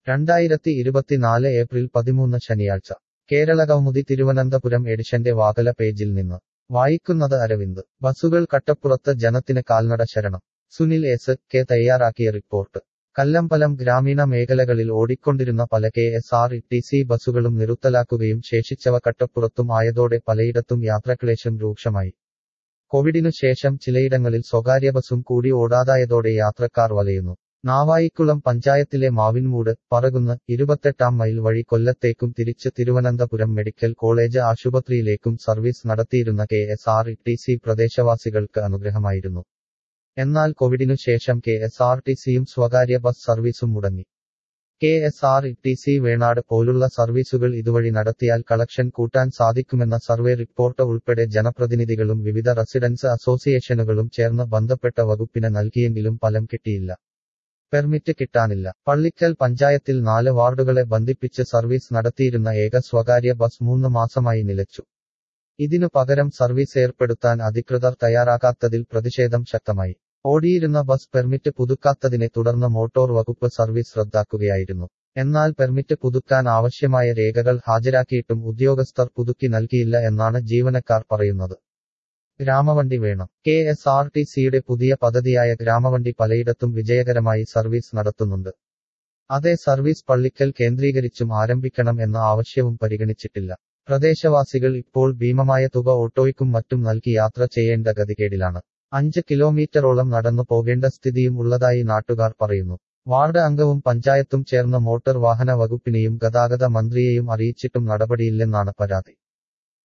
രണ്ടായിരത്തി ഇരുപത്തിനാല് ഏപ്രിൽ പതിമൂന്ന് ശനിയാഴ്ച കേരള കൗമുദി തിരുവനന്തപുരം എഡിഷന്റെ വാകല പേജിൽ നിന്ന് വായിക്കുന്നത് അരവിന്ദ് ബസുകൾ കട്ടപ്പുറത്ത് ജനത്തിന് കാൽനട ശരണം സുനിൽ എസ് കെ തയ്യാറാക്കിയ റിപ്പോർട്ട് കല്ലമ്പലം ഗ്രാമീണ മേഖലകളിൽ ഓടിക്കൊണ്ടിരുന്ന പല K S R T C ബസുകളും നിറുത്തലാക്കുകയും ശേഷിച്ചവ കട്ടപ്പുറത്തും ആയതോടെ പലയിടത്തും യാത്രാക്ലേശം രൂക്ഷമായി കോവിഡിനു ശേഷം ചിലയിടങ്ങളിൽ സ്വകാര്യ ബസും കൂടി ഓടാതായതോടെ യാത്രക്കാർ വലയുന്നു നാവായിക്കുളം പഞ്ചായത്തിലെ മാവിൻമൂട് പറകുന്ന് ഇരുപത്തെട്ടാം മൈൽ വഴി കൊല്ലത്തേക്കും തിരിച്ച് തിരുവനന്തപുരം മെഡിക്കൽ കോളേജ് ആശുപത്രിയിലേക്കും സർവീസ് നടത്തിയിരുന്ന K S R T C പ്രദേശവാസികൾക്ക് അനുഗ്രഹമായിരുന്നു എന്നാൽ കോവിഡിനു ശേഷം കെ എസ് ആർ ടി സിയും സ്വകാര്യ ബസ് സർവീസും മുടങ്ങി K S R T C Venad പോലുള്ള സർവീസുകൾ ഇതുവഴി നടത്തിയാൽ കളക്ഷൻ കൂട്ടാൻ സാധിക്കുമെന്ന സർവേ റിപ്പോർട്ട് ഉൾപ്പെടെ ജനപ്രതിനിധികളും വിവിധ റെസിഡൻസ് അസോസിയേഷനുകളും ചേർന്ന് ബന്ധപ്പെട്ട വകുപ്പിന് നൽകിയെങ്കിലും ഫലം കിട്ടിയില്ല പെർമിറ്റ് കിട്ടാനില്ല പള്ളിക്കൽ പഞ്ചായത്തിൽ നാല് വാർഡുകളെ ബന്ധിപ്പിച്ച് സർവീസ് നടത്തിയിരുന്ന ഏക സ്വകാര്യ ബസ് മൂന്ന് മാസമായി നിലച്ചു ഇതിനു പകരം സർവീസ് ഏർപ്പെടുത്താൻ അധികൃതർ തയ്യാറാക്കാത്തതിൽ പ്രതിഷേധം ശക്തമായി ഓടിയിരുന്ന ബസ് പെർമിറ്റ് പുതുക്കാത്തതിനെ തുടർന്ന് മോട്ടോർ വകുപ്പ് സർവീസ് റദ്ദാക്കുകയായിരുന്നു എന്നാൽ പെർമിറ്റ് പുതുക്കാൻ ആവശ്യമായ രേഖകൾ ഹാജരാക്കിയിട്ടും ഉദ്യോഗസ്ഥർ പുതുക്കി നൽകിയില്ല എന്നാണ് ജീവനക്കാർ പറയുന്നത് ഗ്രാമവണ്ടി വേണം കെ എസ് ആർ ടി സിയുടെ പുതിയ പദ്ധതിയായ ഗ്രാമവണ്ടി പലയിടത്തും വിജയകരമായി സർവീസ് നടത്തുന്നുണ്ട് അതേ സർവീസ് പള്ളിക്കൽ കേന്ദ്രീകരിച്ചും ആരംഭിക്കണം എന്ന ആവശ്യവും പരിഗണിച്ചിട്ടില്ല പ്രദേശവാസികൾ ഇപ്പോൾ ഭീമമായ തുക ഓട്ടോയ്ക്കും മറ്റും നൽകി യാത്ര ചെയ്യേണ്ട ഗതികേടിലാണ് അഞ്ച് കിലോമീറ്ററോളം നടന്നു പോകേണ്ട സ്ഥിതിയും ഉള്ളതായി നാട്ടുകാർ പറയുന്നു വാർഡ് അംഗവും പഞ്ചായത്തും ചേർന്ന് മോട്ടോർ വാഹന വകുപ്പിനെയും ഗതാഗത മന്ത്രിയെയും അറിയിച്ചിട്ടും നടപടിയില്ലെന്നാണ് പരാതി